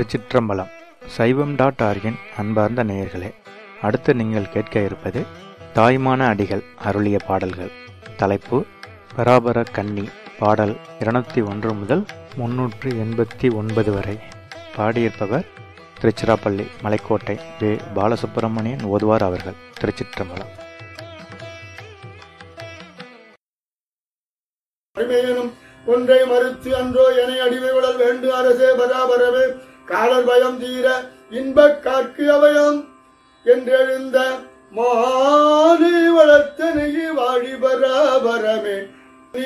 திருச்சிற்றம்பலம் சைவம் டாட் ஆர்கின் அன்பார்ந்த நேயர்களே அடுத்து நீங்கள் கேட்க இருப்பது தாய்மான அடிகள் அருளிய பாடல்கள் தலைப்பு பராபர கன்னி பாடல் இருநூத்தி ஒன்று முதல் முன்னூற்று எண்பத்தி ஒன்பது வரை பாடியிருப்பவர் திருச்சிராப்பள்ளி மலைக்கோட்டை வே பாலசுப்பிரமணியன் ஓதுவார் அவர்கள் திருச்சிற்றம்பலம் அடிமையனும் ஒன்றை மறுத்து அன்றோ என அடிமை உடல் வேண்டு அரசே பராபரவே காலர் பயம் தீர இன்பக் காக்கு அவயம் என்றெழுந்த மாலை வளர்த்தனையே வாழி பராபரமே நீ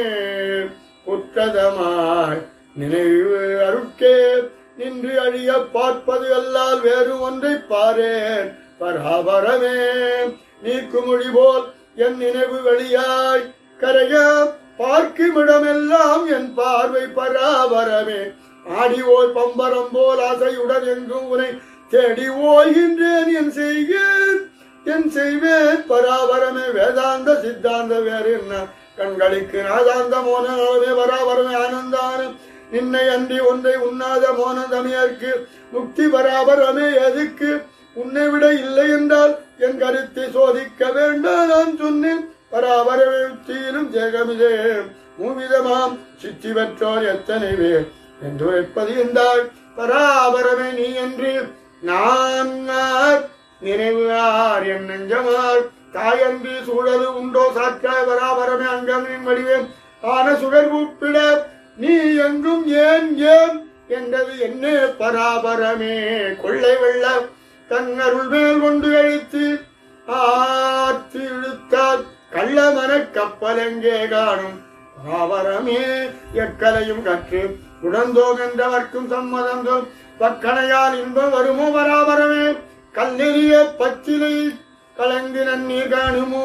குற்றதமாய் நினைவு அருட்கே நின்று அழிய பார்ப்பது அல்லால் வேறு ஒன்றை பாரேன் பராபரமே நீக்குமொழி போல் என் நினைவு வெளியாய் கரைய பார்க்குமிடமெல்லாம் என் பார்வை பராபரமே ஆடி ஓய் பம்பரம் போல் ஆசையுடன் எங்கும் உனை தேடி ஓய்கின்றேன் என் செய்கேன் என் செய்வேன் பராபரமே வேதாந்த சித்தாந்த வேறு என்ன கண்களுக்கு நாதாந்த மோனமே பராபரமே ஆனந்தானம் நின்னை அன்றி ஒன்றை உண்ணாத மோனதமியர்க்கு முக்தி பராபரமே எதுக்கு உன்னை விட இல்லை என்றால் என் கருத்தை சோதிக்க வேண்டாம் நான் சொன்னேன் பராபரமே தீரும் ஜெகமிதே மூவிதமாம் சித்தி பெற்றோர் எத்தனை பேர் என்று உரைப்பது என்றால் பராபரமே நீ என்று நான் யார்? நினைவு ஆர் என் நெஞ்சமார் தாயன்றி சூழலு உண்டோ சாற்றாய் பராபரமே அங்கமின் வடிவேன் ஆன சுடர் கூப்பிட நீ எங்கும் ஏன் ஏன் என்றது என்ன பராபரமே கொள்ளை வெள்ள தன் அருள் மேல் கொண்டு அழித்து ஆற்று இழுத்தால் கள்ளமன கப்பல் எங்கே காணும் பராபரமே எக்கலையும் கற்று உடந்தோம் என்றவர்க்கும் சம்மதந்தோம் பக்கணையால் இன்பம் வருமோ பராபரமே கல்லெறிய பச்சிலை கலங்கு நன்னீர் காணுமோ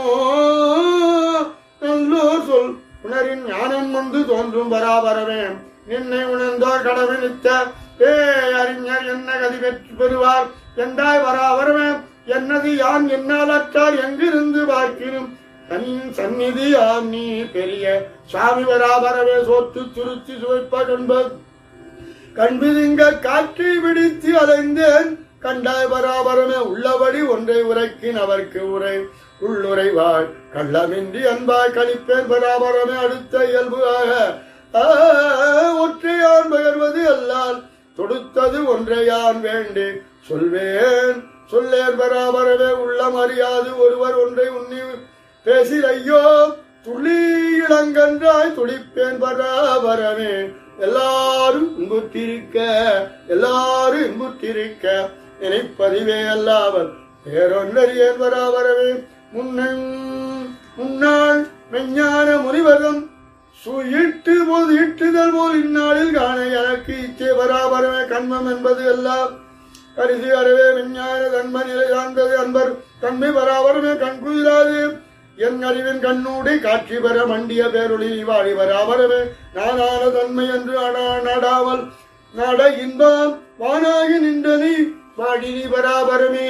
நல்லோர் சொல் உணரின் ஞானம் வந்து தோன்றும் பராபரமே நின்னை உணர்ந்தோர் கடவுளித்த ஏ அறிஞர் என்ன கதி பெற்று பெறுவார் என்றாய் பராபரமே என்னது யான் என்னால் அற்றார் எங்கிருந்து பார்க்கிறோம் தன் சந்நிதி ஆம் நீ பெரிய சாமி பராபரமே சோத்து சுருத்தி சுவைப்ப என்பது கண்பிதுங்க காற்றை விடுத்து அலைந்தேன் கண்டாய் பராபரமே உள்ளபடி ஒன்றை உரைக்கின் அவர்க்கு உரை உள்ளுரைவாள் கள்ளமின்றி அன்பாய் கழிப்பேன் பராபரமே அடுத்த இயல்புவாக ஆ, ஒற்றையான் பகர்வது அல்லால் தொடுத்தது ஒன்றையான் வேண்டி சொல்வேன் சொல்லேன் பராபரமே உள்ளம் அறியாது ஒருவர் ஒன்றை உன்னி பேசில் ஐயோ துளி இளங்கன்றாய் துடிப்பேன் பராபரமே எல்லாரும் இன்புற்றிருக்க எல்லாரும் இன்புற்றிருக்க நினைப்பதிவே அல்லாமல் வேறொன்றறியேன் பராபரமே முன்னங் முன்னாள் மெஞ்ஞான முனிவரம் சுயிட்டு போது இட்டுதல் போல் இந்நாளில் காண எனக்கு இச்சை பராபரமே கண்மம் என்பது எல்லாம் கருதி அறவே விஞ்ஞான தன்ம நிலை சார்ந்தது அன்பர் தன்மை பராபரமே கண்குதிராது என் அறிவின் கண்ணூடி காட்சி பெற மண்டிய பேரொளி வாழி பராபரமே நானான தன்மை என்று அடா- நாடாமல் நட இன்பம் வானாகி நின்ற நீ வாடினி பராபரமே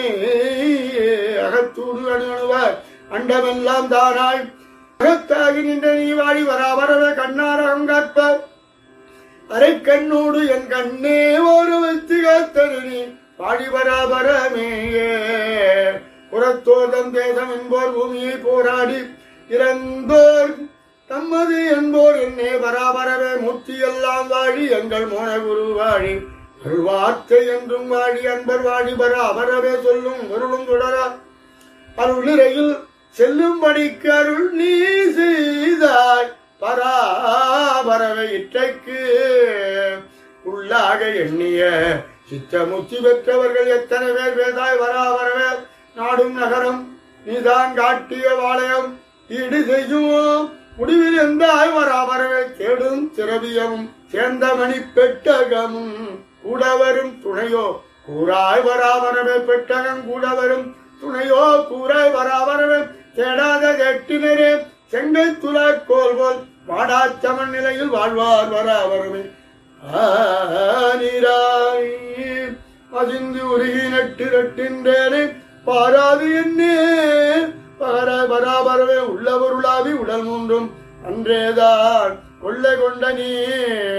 அகத்தூடு அணுவார் அண்டமெல்லாம் தானாய் அகத்தாகி நின்ற நீ வாழி பராபரமே கண்ணாரகம் காப்ப அரை கண்ணோடு என் கண்ணே ஒரு வைத்து காத்தருணி பாடி பராபரமேயே புறத்தோதம் தேசம் என்போர் பூமியை போராடி இறந்தோர் தம்மது என்போர் என்னே பராபரவே முத்தி எல்லாம் வாழி எங்கள் மோன குரு வாழி அருள்வார்த்தை என்றும் வாழி அன்பர் வாழி பராபரவே சொல்லும் பொருளும் தொடரா அருள் நிறையில் செல்லும்படிக்கு அருள் நீ செய்தாய் பராபரவை இற்றைக்கு உள்ளாக எண்ணிய சித்தமுத்தி பெற்றவர்கள் எத்தனை பேர் வேதாய் வராவரவே நாடும் நகரம் நீதான் காட்டிய வாளையம் ஈடு செய்யுவோம் முடிவில் எந்தாய் வராவரவே தேடும் திரவியமும் சேர்ந்த மணி பெட்டகமும் கூட வரும் துணையோ கூறாய் வராவரவே பெட்டகம் கூட வரும் துணையோ கூறாய் வராவரவே தேடாத கெட்டினரே செங்கை துலாக்கோல் போல் வாடாச்சமன் நிலையில் வாழ்வார் வராவரமே நீராய் அதிந்து உருகி நட்டு நட்டின்றேனே பாராது என்னே பாரா பராபரவே உள்ளவருளாவி உடல் மூன்றும் அன்றேதான் கொள்ளை கொண்ட நீ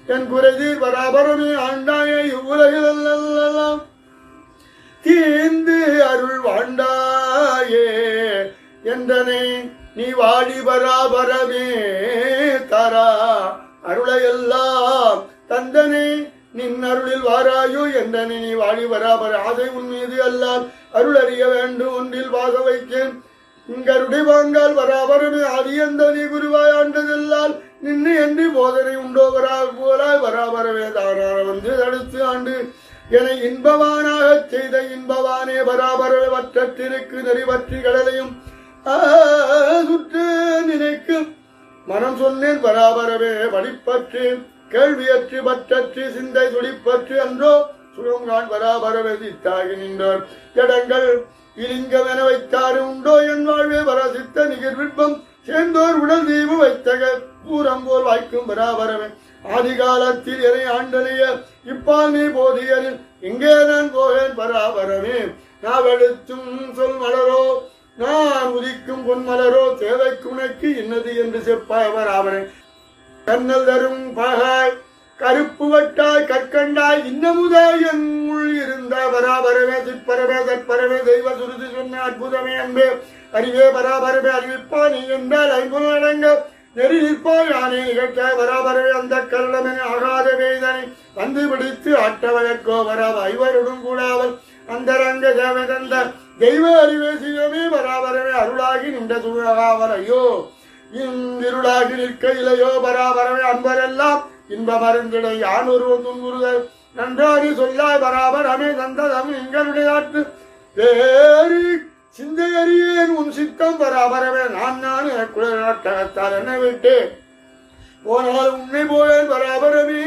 என் குறைதீர் பராபரமே ஆண்டாய இவ்வுலகிலெல்லாம் தீந்து அருள் வாண்டாயே என்றனை நீ வாடி பராபரமே தரா அருளையெல்லாம் தந்தனே நின் அருளில் வாராயோ என்றனை நீ வாடி பராபர ஆசை உன் மீது அல்லால் அருள் அறிய வேண்டும் ஒன்றில் வாச வைக்கேன் இங்கருடை வாங்கால் பராபரமே ஆதியந்த நீ குருவாய் ஆண்டதெல்லால் நின்று என்று போதனை உண்டோ வரா போலாய் பராபரமே தாரார வந்து தடுத்து ஆண்டு என இன்பவானாகச் செய்த இன்பவானே பராபரவே வற்றத்திற்கு நெறிவற்றி கடலையும் சுற்று நினைக்கும் மனம் சொன்னேன் பராபரவே வழிப்பற்று கேள்வியற்று பற்றற்று சிந்தை துடிப்பற்று அன்றோ சுகம்கான் பராபரவே சித்தாகி நின்றார் ஜடங்கள் இலிங்கம் என வைத்தாரு உண்டோ என் வாழ்வே பரசித்த நிகர் விற்பம் சேர்ந்தோர் உடல் தீவு வைத்தக பூரம் போல் வாய்க்கும் பராபரமே ஆதி காலத்தில் என ஆண்டனைய இப்பால் நீ போதியரில் இங்கே நான் போவேன் பராபரமே நாவெழுத்தும் சொல் மலரோ நான் உதிக்கும் பொன்மலரோ தேவைக்கு உனக்கு இன்னது என்று செப்பாய் பராபரே கண்ணல் தரும் பகாய் கருப்பு வட்டாய் கற்கண்டாய் இன்னமுதாய் என் உள் இருந்த பராபரமே சிற்பரமே தற்பரமே தெய்வ சுருதி சொன்ன அற்புதமே அன்பே அறிவே பராபரமே அறிவிப்பா நீ என்றால் ஐம்பது அடங்க நெறி நிற்பாய் யானே நிகழ்த்தாய் பராபரமே அந்த கருளமென ஆகாத வேதனை வந்து பிடித்து ஆட்ட வழக்கோ பராப ஐவருடன் கூடாமல் அந்தரங்க சேவை தந்த தெய்வ அறிவே சிவமே பராபரமே அருளாகி நின்ற சுகாவர் ஐயோ இந்திருளாகி நிற்க இலையோ பராபரமே அன்பரெல்லாம் இன்ப மருந்திட யான் ஒருவன் துன்புறுதல் நன்றாடி சொல்லாய் பராபரமே தந்ததம் எங்களுடைய நாட்டு வேறு சிந்தை அறியேன் உன் சித்தம் பராபரமே நான் நான் குழந்தைத்தால் என்ன விட்டு போனால் உன்னை போயேன் பராபரமே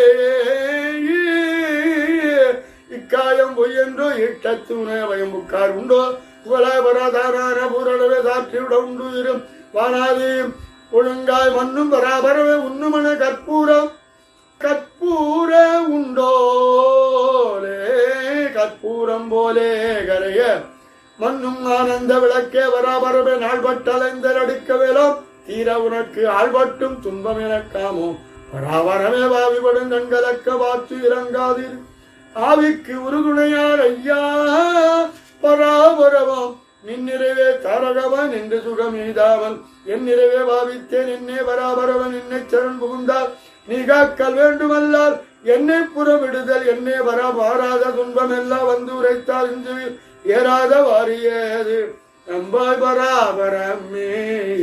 இக்காயம் பொய்யென்றோ இட்டத்து உணவயம் புக்கார் உண்டோ புகழாபராதான பூரணவே சாற்றிவிட உண்டு இரும் வானாதி ஒழுங்காய் மண்ணும் பராபரவே உண்ணுமன கற்பூரம் கற்பூர உண்டோலே கற்பூரம் போலே கரைய மண்ணும் ஆனந்த விளக்கே பராபரமே நாள்பட்டலைந்த அடுக்க வேலாம் தீர உனக்கு ஆள்பட்டும் துன்பம் எனக்காமோ பராபரமே பாவிபடும் கண்கலக்க பார்த்து இறங்காதீர் ஆவிக்கு உறுதுணையார் ஐயா பராபரமாம் நின் நிறைவே தாரகவன் என்று சுகமீதாவன் என் நிறைவே பாவித்தேன் என்னே பராபரவன் என்னை சரண் புகுந்தார் நீ காக்கல் வேண்டுமல்லால் என்னை புறவிடுதல் என்னே வர வாராத துன்பம் எல்லாம் வந்து உரைத்தால் இந்துவில் ஏறாத வாரியது நம்பாய் பராபரமே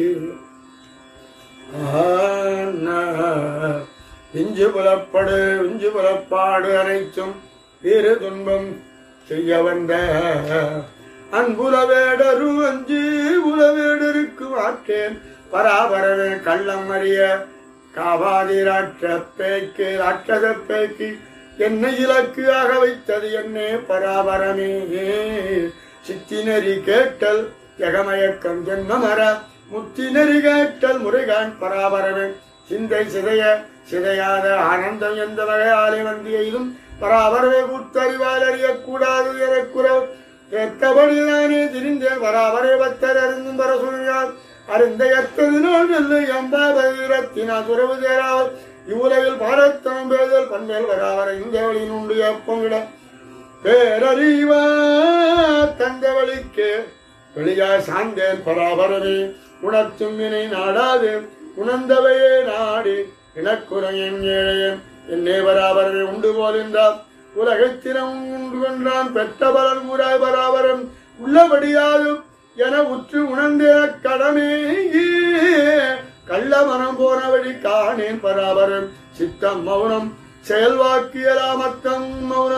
ஆனா, இஞ்சு புலப்படு இஞ்சு புலப்பாடு அனைத்தும் வேறு துன்பம் செய்ய வந்த அன்புலவேடரு அஞ்சு உலவேடருக்கு மாற்றேன் பராபரவே கள்ளம் அறிய காவாதி ராட்சப்பேக்கு ராட்சத பேக்கு என்னை இலக்காக வைத்தது என்னே பராபரமே சித்தினரி கேட்டல் ஜெகமயக்கம் ஜென்மமர முத்தினரி கேட்டல் முருகான் பராபரமே சிந்தை சிதைய சிதையாத ஆனந்தம் எந்த வகையாலே வந்து எய்தும் பராபரவே கூத்தறிவால் அறியக்கூடாது எனக்குறவு கேட்டபடிதானே திரிந்தேன் பராபரே பக்தர் அருந்தும் பரசுழியார் அருந்த எத்ததினால் வெள்ளை அம்பாபதிரத்தினால் துறவு சேராவர் இவ்வுலகில் பாரத்தம் பேதல் பண்பேல் வராவர இந்த வழியின் உண்டு எப்பங்கிட பேரறிவ தந்த வழிக்கு வெளியாய் சார்ந்தேன் பராபரமே உணர்த்தும் வினை நாடாது உணர்ந்தவையே நாடி இனக்குறையன் ஏழையன் என்னே பராபரமே உண்டு போல் என்றார் உலகத்தினம் உண்டு கொன்றான் பெற்ற பலன் கூறாய் பராபரம் உள்ளபடியாலும் என உற்று உணர்ந்தே கடமே கள்ள மனம் போன வழி காணேன் பராபரம் சித்தம் மௌனம் செயல்வாக்கியலாமத்தம் மௌன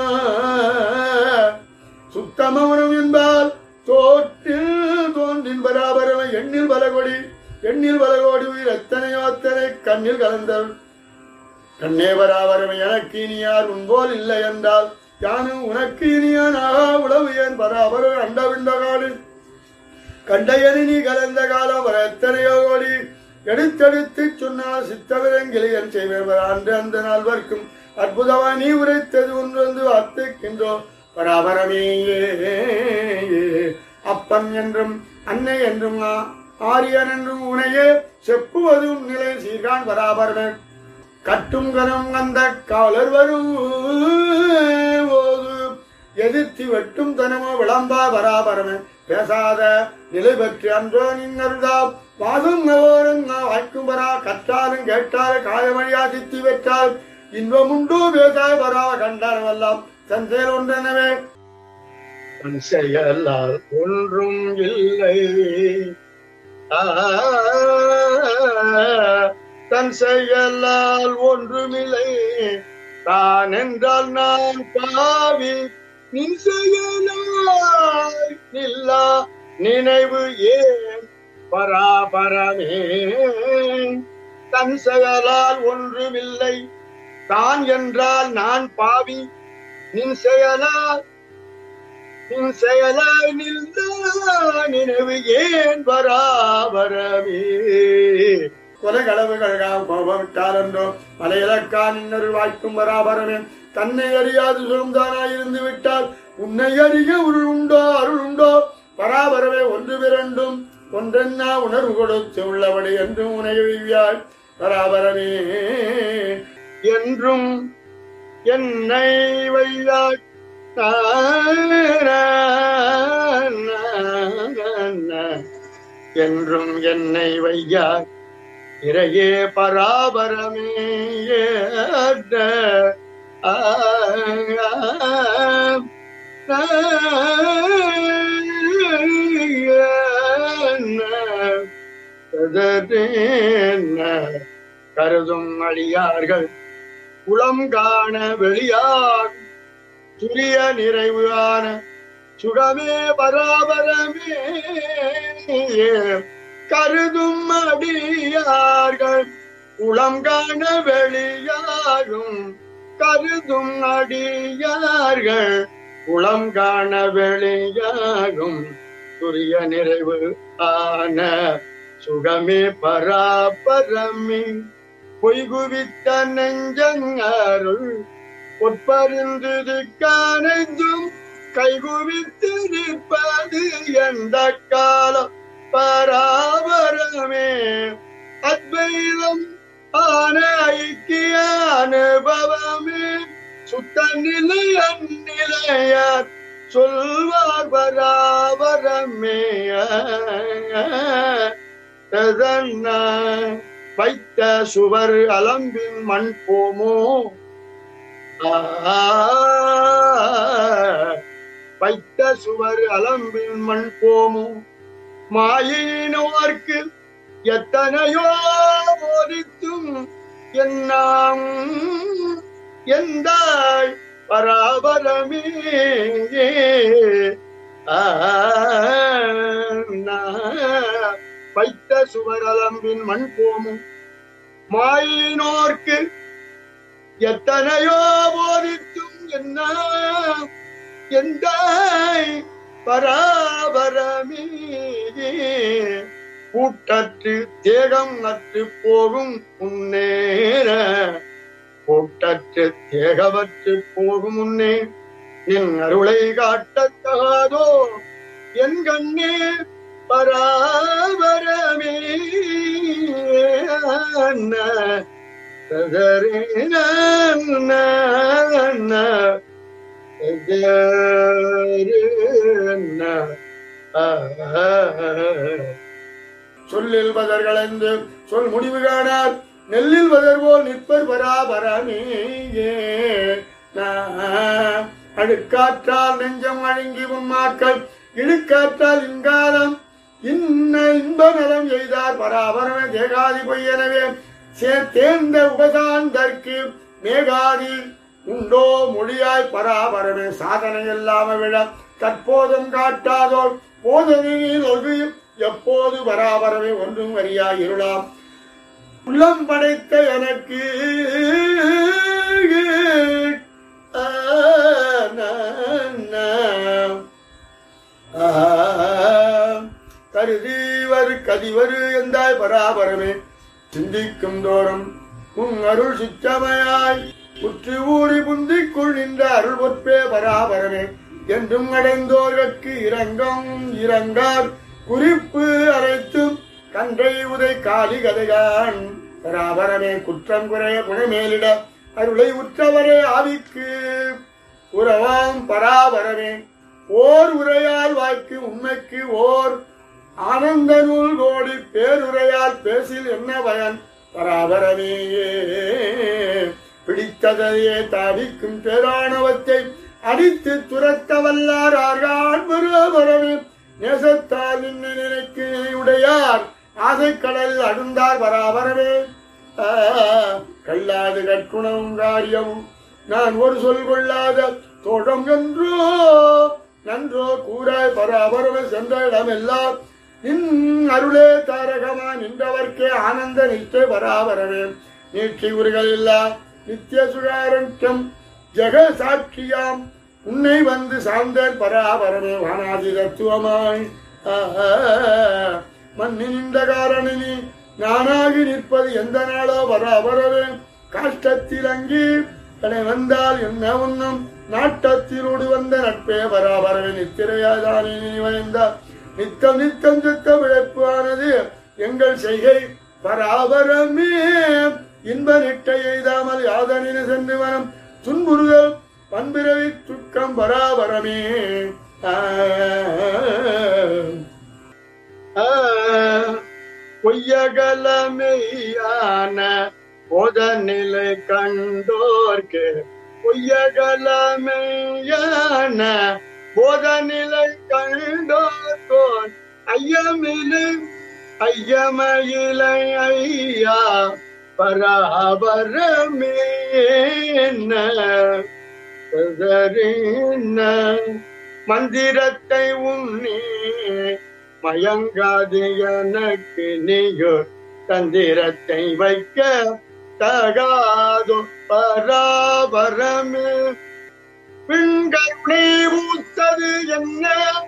சுத்த மௌனம் என்பால் தோற்றில் தோன்றின் பராபரம் எண்ணில் பலகொடி எண்ணில் பலகோடி உயிர் எத்தனையோ அத்தனை கண்ணில் கலந்தவள் கண்ணே பராபரம் எனக்கு இனியார் உன்போல் இல்லை என்றால் யானும் உனக்கு இனியானாக உளவு ஏன் பராபரம் அண்ட விண்ட காலில் கண்டையனி நீ கலந்த காலம் வர எத்தனையோ கோடி எடுத்தெடுத்து சொன்னால் சித்தவிரங்கிலியன் செய்வேன் அன்று அந்த நால்வர்க்கும் அற்புதமா நீ உரைத்தது ஒன்று வந்து வார்த்தைக்கின்றோ பராபரமேயே அப்பன் என்றும் அன்னை என்றும் ஆ- ஆரியன் என்றும் உனையே செப்புவதும் நிலை சீர்கான் பராபரமே கட்டும் கரம் அந்த காவலர் வரும் போது எதிர்த்து வெட்டும் தனமோ விளம்பா பராபரமே பேசாத நிலை பெற்று அன்றோ நின்னருதா வாதும் நவோரும் வாய்க்கும் வரா கற்றாலும் கேட்டாலும் காயமழியா சித்தி பெற்றால் இன்பமுண்டோ பேசாய் வரா கண்டானவெல்லாம் தந்தேல் ஒன்றெனவே தன் செயலால் ஒன்றும் இல்லை ஆ, தன் செயலால் ஒன்றுமில்லை தான் என்றால் நான் பாவி நின் செயலாய் நில்லா நினைவு ஏன் பராபரமே தன் செயலால் ஒன்றுமில்லை தான் என்றால் நான் பாவி நின் செயலால் நின் செயலாய் நின்றா நினைவு ஏன் பராபரமே கொலை களவுகள் கோபவிட்டால் என்றோ மலையிலக்கா நின்னரு வாய்க்கும் பராபரமே தன்னை அறியாது சுருந்தானாயிருந்து விட்டால் உன்னை அறிய உருள் உண்டோ அருள் உண்டோ பராபரமே ஒன்று பிறண்டும் ஒன்றென்னா உணர்வு கொடுத்து உள்ளபடி என்றும் உனை வைவியாய் பராபரமே என்றும் என்னை வையாய் என்றும் என்னை வையாய் இறையே பராபரமே ஆ, கருதும் அடியார்கள் குளம் காண வெளியாகும் துரிய நிறைவு ஆன சுகமே பராபரமே கருதும் அடியார்கள் குளம் காண வெளியாகும் கருதும் அடியார்கள் குளம் காண வெளியாகும் துரிய நிறைவு ஆன சுகமே பராபரமே பொய்குவித்த நெஞ்சங்கருள் பொற்பறிந்தது காணெஞ்சும் கைகுவித்து நிற்பது எந்த காலம் பராபரமே அத்வைதம் ஆன ஐக்கிய அனுபவமே சுத்த நிலை அந்நிலையார் சொல்வார் பராபரமே ததன்ன வைத்த சுவர் அலம்பின் மண் போமோ ஆ, வைத்த சுவர் அலம்பின் மண் போமோ மாயினோர்க்கு எத்தனையோ போதித்தும் என்னாம் எந்த பராபரமே ஆ, நா- வைத்த சுவர் அலம்பின் மண் போமும் மாயினோர்க்கு எத்தனையோ போதித்தும் என்ன எந்த பராபரமே கூட்டற்று தேகம் அற்று போகும் முன்னேற கூட்டற்று தேகமற்று போகும் முன்னே நின் அருளை காட்டத்தகாதோ என் கண்ணே பராபரமே அண்ணா சொல்லில் பதர்களென்று சொல் முடிவு காணார் நெல்லில் பதர் போல் நிற்பர் பராபரமே அடுக்காற்றால் நெஞ்சம் அழுங்கி உன்மாக்கள் இழுக்காற்றால் இங்காலம் இன்ன இன்ப நலம் எய்தார் பராபரமே தேகாதி பொய்யனவே சேர்த்தேர்ந்த உபசாந்தற்கு மேகாதி உண்டோ மொழியாய் பராபரமே சாதனை இல்லாம விட தற்போதும் காட்டாதோர் போதனையில் ஒரு எப்போது பராபரமே ஒன்றும் அறியாய் இருளாம் உள்ளம் படைத்த எனக்கு ஆ, நா, நா. ஆ, கருதிவர் கதிவரு எந்தாய் பராபரமே சிந்திக்கும் தோறும் உன் அருள் சிச்சமையாய் உற்று ஊறி புந்திக்குள் நின்ற அருள் பொற்பே பராபரமே என்றும் அடைந்தோர்கட்கு இரங்கம் இரங்கார் குறிப்பு அரைத்தும் கன்றை உதை காலி கதைகான் பராபரமே குற்றம் குறைய குணமேலிட அருளை உற்றவரே ஆவிக்கு உறவாம் பராபரமே ஓர் உரையால் வாய்க்கு உண்மைக்கு ஓர் ஆனந்த நூல் கோடி பேருரையால் பேசில் என்ன பயன் பராபரமேயே பிடித்ததையே தாவிக்கும் பேராணவத்தை அடித்து துரத்த வல்லார் ஆர்கான் பராபரமே நேசத்தால் நின்று நினைக்கு உடையார் ஆசை கடல் அழுந்தார் பராபரமே ஆ, கல்லாது கற்குணமும் காரியமும் நான் ஒரு சொல் கொள்ளாத தோழம் என்றோ நன்றோ கூறாய் பராபரமே சென்ற இடமெல்லாம் நின் அருளே தாரகமா நின்றவர்க்கே ஆனந்த நிச்சய பராபரமே நீட்சி உருகள் இல்லா நித்திய சுகாரண்யம் ஜெக சாட்சியாம் உன்னை வந்து சார்ந்தேன் பராபரமே வானாதி தத்துவமாய் ஆஹா. மண்ணின் இந்த காரணினி நானாகி நிற்பது எந்த நாளோ பராபரமே காஷ்டத்தில் அங்கி தன்னை வந்தால் என்ன உண்ணும் நாட்டத்திலோடு வந்த நட்பே பராபரமே நித்திரையாதானே நினைவந்தார் நித்தம் நித்தம் சுத்த விளைப்பானது எங்கள் செய்கை பராபரமே இன்ப நிட்டை எய்தாமல் யாதனின சென்று வனம் துன்புறுதல் பண்பிறவி துக்கம் பராபரமே ஆ. ஆ, பொய்யகலமெய்யான போத நிலை கண்டோர்க்கு பொய்யகலமெய்யான போத நிலை கண்டோர்கோன் ஐயமில்லை ஐயமயிலை ஐயா பராபரமே மந்திரத்தை உன்னே மயங்காது எனக்கு நீயோ தந்திரத்தை வைக்க தகாதோ பராபரமே பெண்களை ஊத்தது என்ன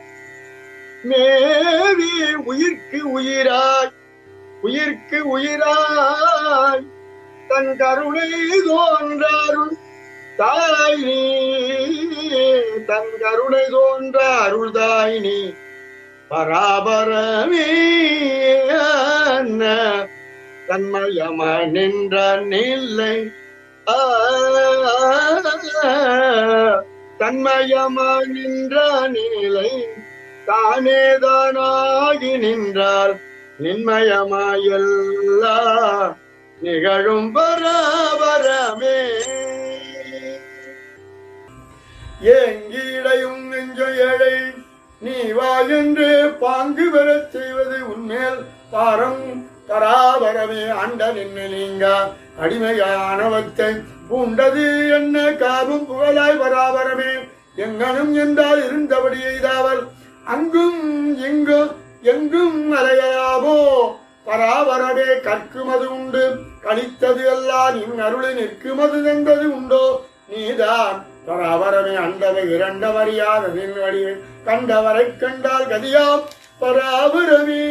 மேவி உயிர்க்கு உயிராய் உயிர்க்கு உயிராய் தன் கருணை தோன்றாருள் தாய் நீ தன் கருணை தோன்ற அருள் தாய் நீ பராபரமே தன்மயம நின்ற நில்லை ஆ, தன்மயம நின்ற நிலை தானேதானாகி நின்றால் நின்மயமாயல்லா நிகழும் பராபரமே ஏங்கிடையும் நெஞ்ச ஏழை நீ வா என்று பாங்கு பெறச் செய்வது உன்மேல் பாரம் பராபரமே ஆண்ட நின்று நீங்க அடிமையானவத்தை பூண்டது என்ன காவும் புகழாய் பராபரமே எங்கனும் என்றால் இருந்தபடி எய்தாவல் அங்கும் இங்கும் எங்கும் அலையாவோ பராபரமே கற்குமது உண்டு கழித்தது எல்லாம் நின் அருளை நிற்குமது தந்தது உண்டோ நீதான் பராபரமே அண்டவை இரண்டவறியாத நின் வடிவை கண்டவரை கண்டால் கதியாம் பராபரமே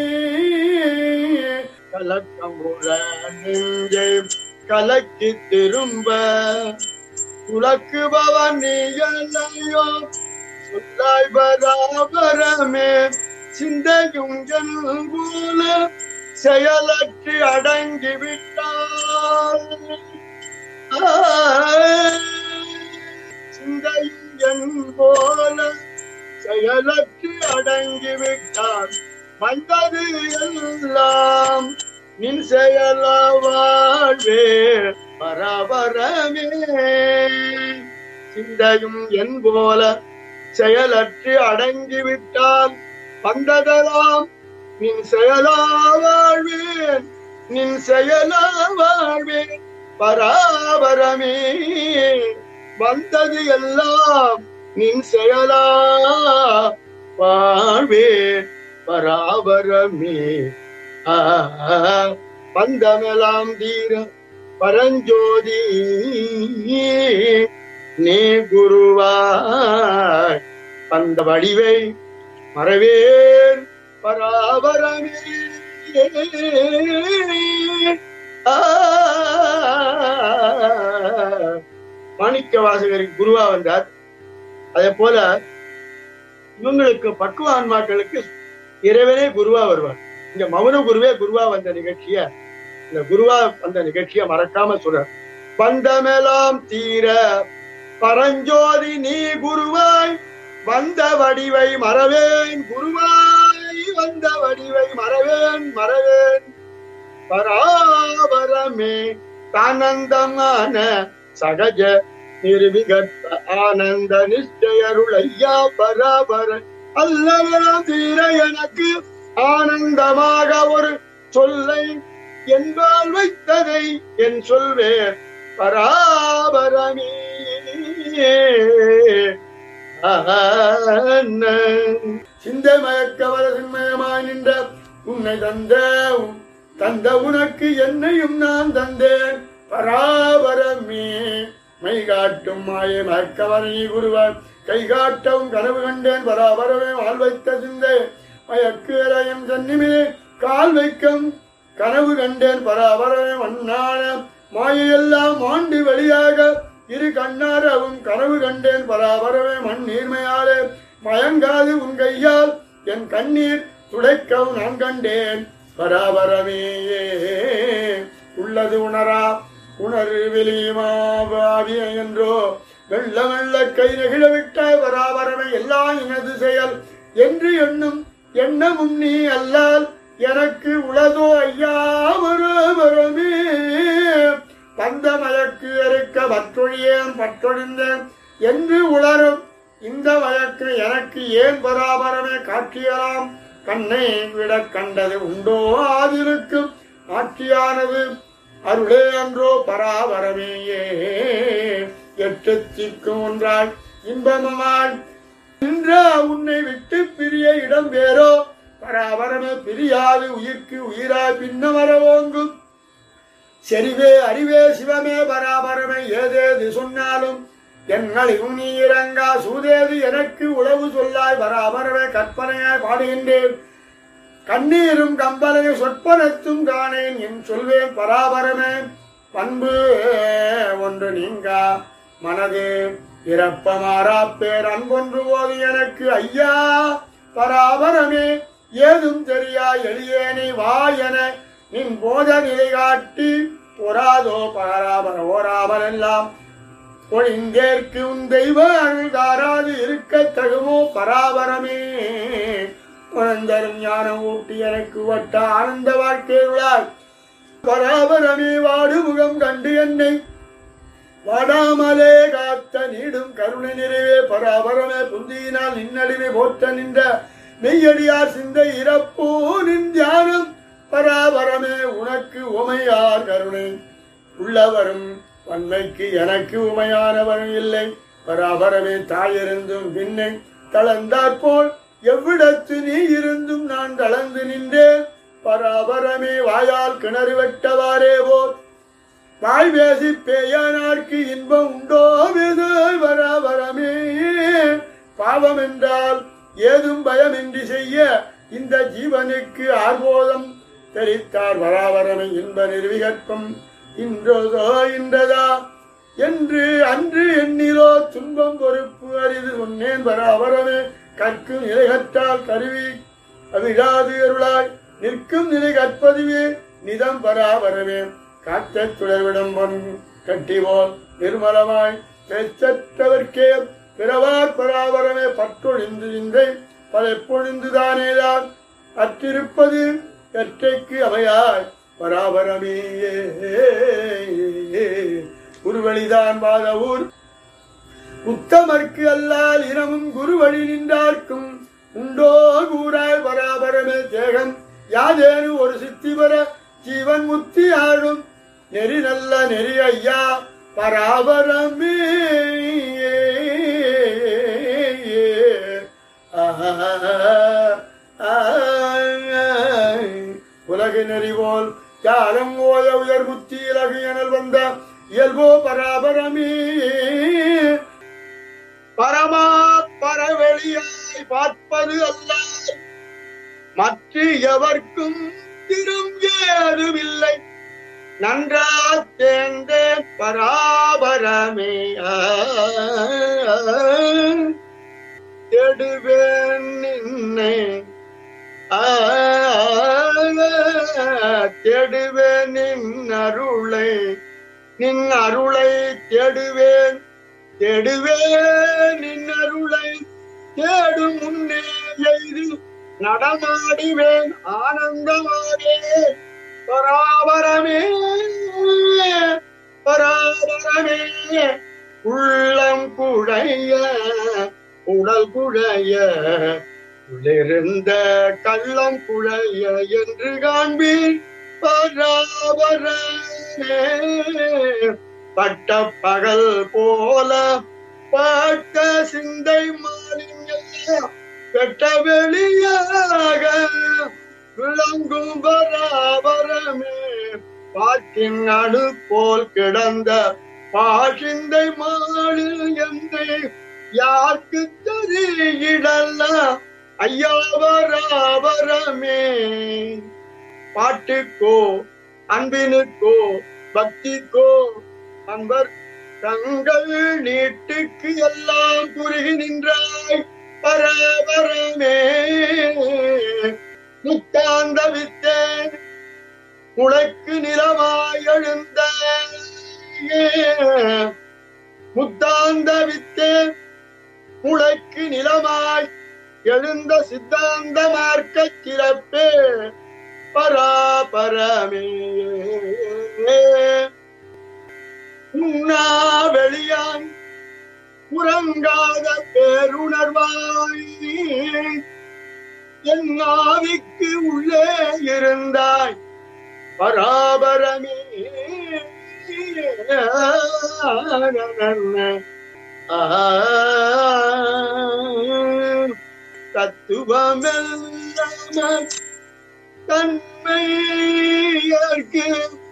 கலக்கமுற நெஞ்சை கலக்கி திரும்ப துலக்குபவன் நீயல்லையோ சொல்லாய் பராபரமே சிந்தையும் என் போல செயலற்று அடங்கி விட்டால் சிந்தையும் என் போல செயலற்று அடங்கி விட்டால் வந்தது எல்லாம் நின் செயல வாழ்வே பரபரமே சிந்தையும் என் போல செயலற்று அடங்கி விட்டால் வந்ததெல்லாம் நின் செயலா வாழ்வேன் நின் செயலா வாழ்வேன் பராபரமே வந்தது எல்லாம் நின் செயலா வாழ்வேன் பராபரமே ஆ, பந்தமெல்லாம் தீர பரஞ்சோதி நீ குருவாய் பந்த வடிவை மறவேன் பராபரமே ஆ, மாணிக்க வாசகருக்கு குருவா வந்தார் அதே போல இவங்களுக்கு பக்குவ ஆன்மாக்களுக்கு இறைவனே குருவா வருவார் இங்க மௌன குருவே குருவா வந்த நிகழ்ச்சிய இந்த குருவா அந்த நிகழ்ச்சியை மறக்காம சொல்ற பந்தமெல்லாம் தீர பரஞ்சோதி நீ குருவாய் வந்த வடிவை மறவேன் குருவாய் வந்த வடிவை மறவேன் மறவேன் பராபரமே தானந்தமான சகஜ நிர்விகத்த ஆனந்த நிஷ்டயருளையா பராபர அல்லவரம் தீர எனக்கு ஆனந்தமாக ஒரு சொல்லை என்பால் வைத்ததை என் சொல்வேன் பராபரமே சிந்தை மயக்கவர சின்மயமாய் நின்ற உன்னை தந்த தந்த உனக்கு என்னையும் நான் தந்தேன் பராபரமே மை காட்டும் மாயை மயக்கவரை குருவார் கை காட்டவும் கனவு கண்டேன் பராபரமே வாழ் வைத்த சிந்தை மயக்கு அறையும் தன்னிமிலே கால் வைக்கும் கனவு கண்டேன் பராபரமே மண்ணான மாயையெல்லாம் ஆண்டு வெளியாக இரு கண்ணாரவும் கனவு கண்டேன் பராபரமே மண் நீர்மையாலே மயங்காது உன் கையால் என் கண்ணீர் துடைக்கவும் நான் கண்டேன் பராபரமே உள்ளது உணரா உணர்வு வெளியுமாவிய என்றோ வெள்ள வெள்ள கை நெகிழ விட்டாய் பராபரமே எல்லாம் எனது செயல் என்று எண்ணும் எண்ணமும் நீ அல்லால் எனக்கு உளதோ ஐயா பராபரமே பந்த மயக்கு அறுக்க பற்றொழியேன் பற்றொழிந்தேன் என்று உளரும் இந்த வழக்கு எனக்கு ஏன் பராபரமே காட்சியலாம் கண்ணை விட கண்டது உண்டோ ஆதிருக்கும் ஆட்சியானது அருளே அன்றோ பராபரமேயே எட்டு சிக்கும் ஒன்றாய் இன்பமாய் நின்ற உன்னை விட்டு பிரிய இடம் வேறோ பராபரமே பிரியாது உயிர்க்கு உயிராய் பின்ன வரவோங்கும் செறிவே அறிவே சிவமே பராபரமே ஏதேது சொன்னாலும் எங்களின் நீ இறங்கா சூதேது எனக்கு உளவு சொல்லாய் பராபரமே கற்பனையாய் பாடுகின்றேன் கண்ணீரும் கம்பலையும் சொற்பனத்தும் காணேன் என் சொல்வேன் பராபரமே பண்பு ஒன்று நீங்கா மனது இறப்பமாறா பேர் அன்பொன்று போது எனக்கு ஐயா பராபரமே ஏதும் தெரியா எளியேனி வா என நின் போத நிலை காட்டி பொறாதோ பராபர ஓராமல் எல்லாம் ஒழிந்தேற்கு உன் தெய்வ அருள் தாராது இருக்க தகுமோ பராபரமே உணர்ந்தரும் ஞானம் ஊட்டி எனக்கு வட்ட ஆனந்த வாழ்க்கையுள்ளார் பராபரமே வாடு முகம் கண்டு என்னை வாடாமலே காத்த நீடும் கருணை நிறைவே பராபரமே புந்தியினால் நின்னடிமை போற்ற நின்ற மெய்யடியார் சிந்தை இறப்போ நின் தியானம் பராபரமே உனக்கு உமையார் கருணை உள்ளவரும் வன்மைக்கு எனக்கு உமையானவரும் இல்லை பராபரமே தாயிருந்தும் பின்னை தளர்ந்தாற்போல் எவ்விடத்து நீ இருந்தும் நான் தளர்ந்து நின்றேன் பராபரமே வாயால் கிணறு வெட்டவாரே போல் வாய் பேசி பேயானார்க்கு இன்பம் உண்டோ வேதாய் பராபரமே பாவம் என்றால் ஏதும் பயமின்றி செய்ய இந்த ஜீவனுக்கு ஆர்போதம் தெரித்தார் பராபரமே இன்ப நிர்விகற்பம் இன்றோதோ இன்றதா என்று அன்று எண்ணிலோ துன்பம் பொறுப்பு அரிது சொன்னேன் பராபரமே கற்கும் நிலை கற்றால் கருவி அவிழாது அருளாய் நிற்கும் நிலை கற்பதுவே நிதம் பராபரமே காத்த சுடர்விடம் பொன் கட்டி போல் நிர்மலமாய் பேச்சற்றவர்க்கே பிறவார் பராபரமே பற்றொழிந்து நின்றை பல பொழிந்துதானேதான் அற்றிருப்பது எற்றைக்கு அமையாய் பராபரமே குருவழிதான் வாத ஊர் உத்தமர்க்கு அல்லால் இனமும் குருவழி நின்றார்க்கும் உண்டோ கூறாய் பராபரமே தேகம் யாதேனு ஒரு சித்தி வர ஜீவன் முத்தி ஆடும் நெறி நல்ல நெறி ஐயா பராபரமே உலகு நெறி போல் யாரும் ஓய உயர் புத்தி இலகு எனல் வந்த இயல்போ பராபரமே பரமா பரவெளியாய் பார்ப்பது அல்ல மற்ற எவர்க்கும் திரும் ஏதுமில்லை நன்றா தேர்ந்த பராபரமே ஆ, தேடுவேன் நின்னை ஆ, தேடுவேன் நின் அருளை நின் அருளை தேடுவேன் தேடுவேன் நின் அருளை தேடும் முன்னே எய்து நடமாடுவேன் ஆனந்தமாகவே பராபரமே பராபரமே உள்ளம் குழைய உடல் குழைய உள்ளிருந்த கள்ளம் குழைய என்று காண்பீர் பராபரமே பட்ட பகல் போல பட்ட சிந்தை மாலிங்கெல்லாம் வெட்ட வெளியாக விளங்கும் பராபரமே பாட்டின் அணு போல் கிடந்த பாஷிந்தை மாளில் என்னை யாருக்கு தெரியிடல்ல ஐயா பராபரமே பாட்டுக்கோ அன்பினுக்கோ பக்திக்கோ அன்பர் தங்கள் நீட்டுக்கு எல்லாம் குறுகி நின்றாய் பரபரமே முத்தாந்த வித்தே முளைக்கு நிலமாய் எழுந்த முத்தாந்த வித்தே முளைக்கு நிலமாய் எழுந்த சித்தாந்த மார்க்க சிறப்பே பராபரமே உண்ணா வெளியாய் உறங்காத பேருணர்வாய் என் ஆவிக்கு உள்ளே இருந்தாய் பராபரமே தத்துவமெல்லாம் தன்மையற்கு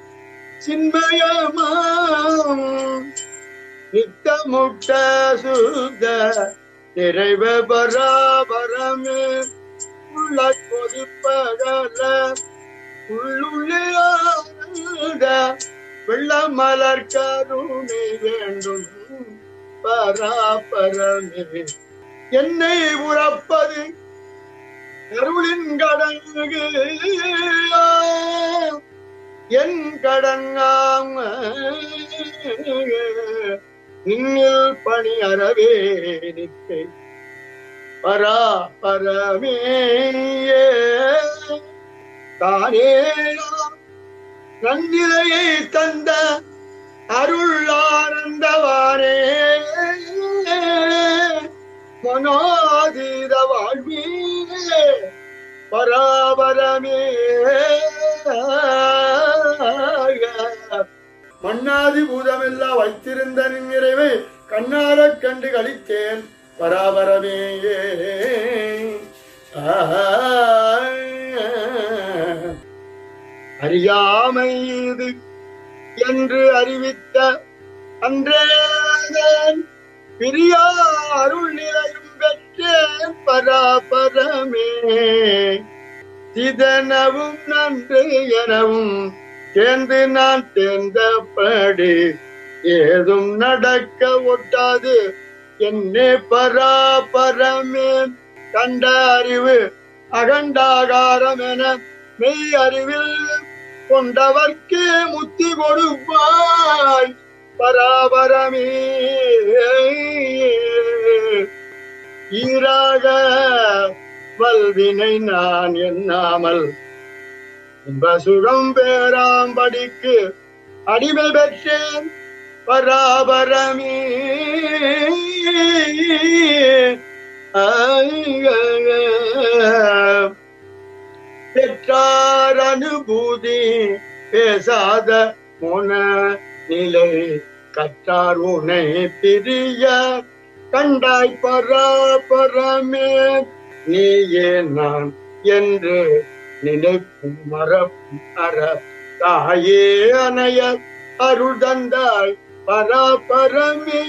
சின்மயமாம் நித்தமுட்ட சுத்த நிறைவ பராபரமே உள்ள கொதிப்பகல உள்ளுள்ளே ஆனந்த வெள்ள மலர் கருணை வேண்டும் பராபரமே என்னை உறப்பது அருளின் கடங்கு என் கடங்காம நின்னில் பணி அறவே நிற்கை பரா பரமே தானே நன்னிலையை தந்த அருள் ஆனந்தவானே மனோதீத வாழ்வீரே பராபரமே மன்னாதி பூதமெல்லாம் வைத்திருந்த நின் நிறைவை கண்ணாரக் கண்டு கழித்தேன் பராபரமே அறியாமை இது என்று அறிவித்த அன்றேன் பிரியா அருள் நிலையும் பெற்றேன் பராபரமே சிதனவும் நன்று எனவும் சேர்ந்து நான் தேர்ந்தபடி ஏதும் நடக்க ஒட்டாது என்னே பராபரமே கண்ட அறிவு அகண்டாகாரம் என மெய் அறிவில் கொண்டவர்க்கே முத்தி கொடுப்பாய் பராபரமே ஈராக வல்வினை நான் எண்ணாமல் இன்ப சுகம் பேராம்படிக்கு அடிமை பெற்றேன் பராபரமே பெற்றார் அனுபூதி பேசாத மோன நிலை கற்றார் உனை பிரிய கண்டாய் பராபரமே நீயே நான் என்று நினைப்பும் மரப்பும் அற தாயே அணைய அருள் தந்தாய் பராபரமே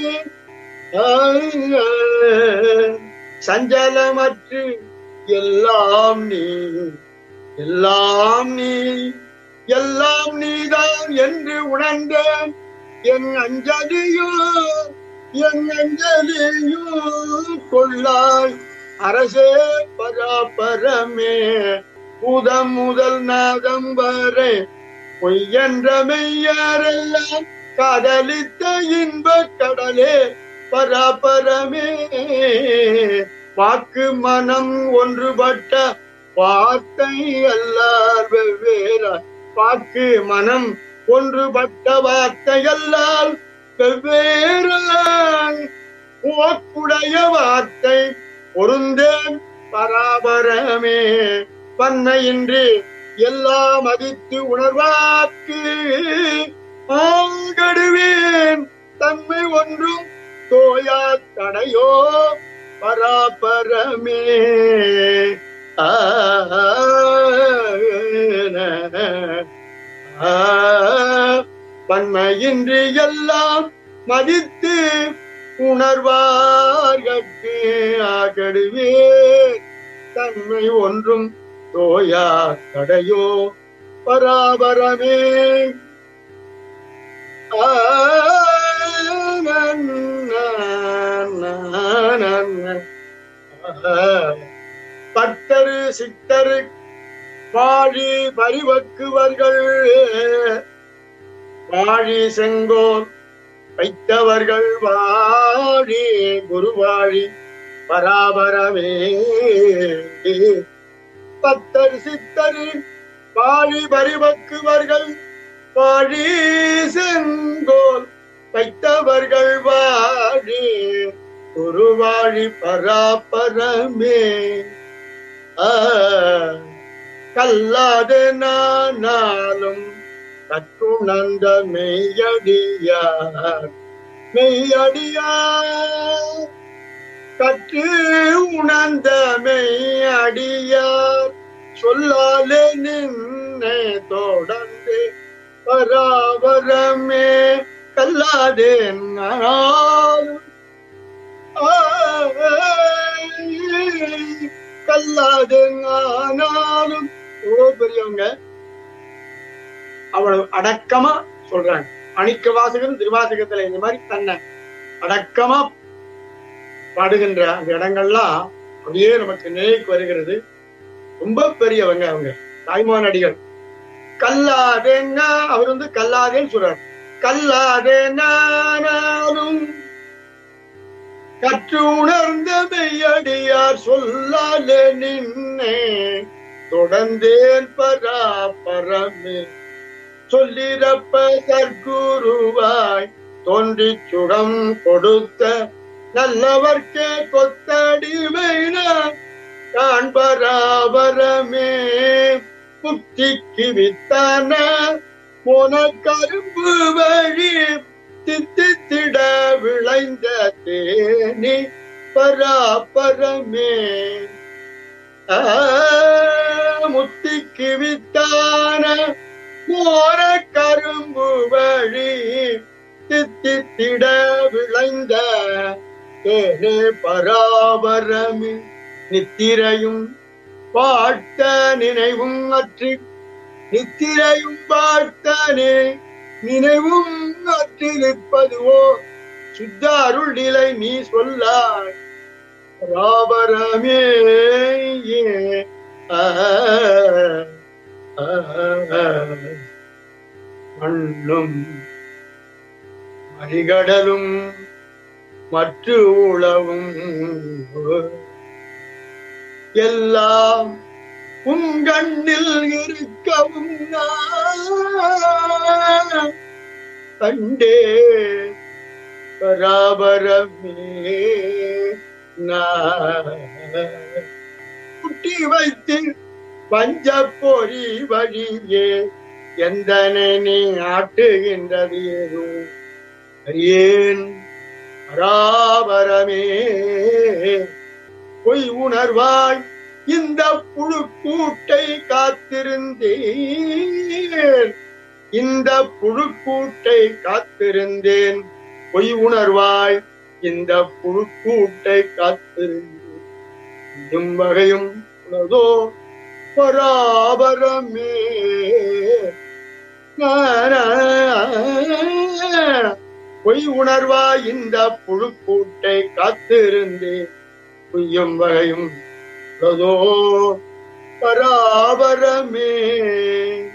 சஞ்சலமற்று எல்லாம் நீ எல்லாம் நீ எல்லாம் நீதான் என்று உணர்ந்தேன் என் அஞ்சலியோ என் அஞ்சலியோ கொள்ளாய் அரசே பராபரமே பூதம் முதல் நாதம் வரை பொய்யென்ற மெய்யாரெல்லாம் காதலித்த இன்பக் கடலே பராபரமே வாக்கு மனம் ஒன்றுபட்ட வார்த்தை அல்லார் வெவ்வேறா வாக்கு மனம் ஒன்றுபட்ட வார்த்தை அல்லால் வெவ்வேறாய் போக்குடைய வார்த்தை பொருந்தேன் பராபரமே பண்ணையின்றி எல்லாம் மதித்து உணர்வாக்கு ஆகடுவேன் தன்மை ஒன்றும் தோயா தடையோ பராபரமே ஆ, ஆ, பன்மையின்றி எல்லாம் மதித்து உணர்வார்கட்கு ஆகடுவே தன்மை ஒன்றும் தோயா தடையோ பராபரமே ஆ, நன்னா, நன்னா, ஆ. பட்டரு சித்தரு வாழி பரிவக்குவர்கள் வாழி செங்கோல் வைத்தவர்கள் வாழி குருவாழி பராபரமே பத்தர் சித்தரு வாழி பரிவக்குவர்கள் வாழி செங்கோல் வைத்தவர்கள் வாழி குருவாழி பராபரமே ஆ, கல்லாது நானாலும் கற்றுணர்ந்த மெய்யடியார் மெய்யடியார் கற்று உணர்ந்த மெய்யடியார் சொல்லாலே நின்னை தொடர்ந்து பராபரமே கல்லாதேன் நானாலும் கல்லாது ஆனாலும் ஓ பெரியவங்க அவ்வளவு அடக்கமா சொல்றாங்க அணிக்க வாசகம் திருவாசகத்துல இந்த மாதிரி தன்னை அடக்கமா பாடுகின்ற அந்த இடங்கள்லாம் அப்படியே நமக்கு நினைவுக்கு வருகிறது ரொம்ப பெரியவங்க அவங்க தாய்மான் அடிகள் கல்லாதேன்னா அவர் வந்து கல்லாதேன்னு சொல்றாரு கல்லாதே நானாலும் கற்று உணர்ந்த மெய்யடியார் சொல்லாலே நின்னே தொடர்ந்தேன் பராபரமே சொல்லிரப்ப சர்க்குருவாய் தோன்றி சுடம் கொடுத்த நல்லவர்க்கே கொத்தடிமைனான் காண்பராபரமே முக்திக்கு வித்தான போன கரும்பு வழி தித்தித்திட விளைந்த தேனி பராபரமே ஆ, முத்திக்கு வித்தான மோர கரும்பு வழி தித்தித்திட விளைந்த தேனே பராபரமே நித்திரையும் பாட்ட நினைவும் அற்றி நித்திரையும் பார்த்தனே நினைவும் அற்றிருப்பதுவோ சுத்த அருள் நிலை நீ சொல்லாய் ராபரமே ஆ, ஆ, ஆ. மண்ணும் மறிகடலும் மற்ற உளவும் எல்லாம் உங்கண்ணில் இருக்கவும் நான் கண்டே பராபரமே நான் குட்டி வைத்து பஞ்ச பொறி வழியே எந்தனை நீ ஆட்டுகின்றது ஏதோ அறியேன் பராபரமே பொய் உணர்வாய் இந்த புழுக்கூட்டை காத்திருந்தேன் இந்த புழுக்கூட்டை காத்திருந்தேன் பொய் உணர்வாய் இந்த புழுக்கூட்டை காத்திருந்தேன் இதும் வகையும் உனதோ பராபரமே பொய் உணர்வாய் இந்த புழுக்கூட்டை காத்திருந்தேன் பொய்யும் வகையும் உள்ளதோ பராபரமே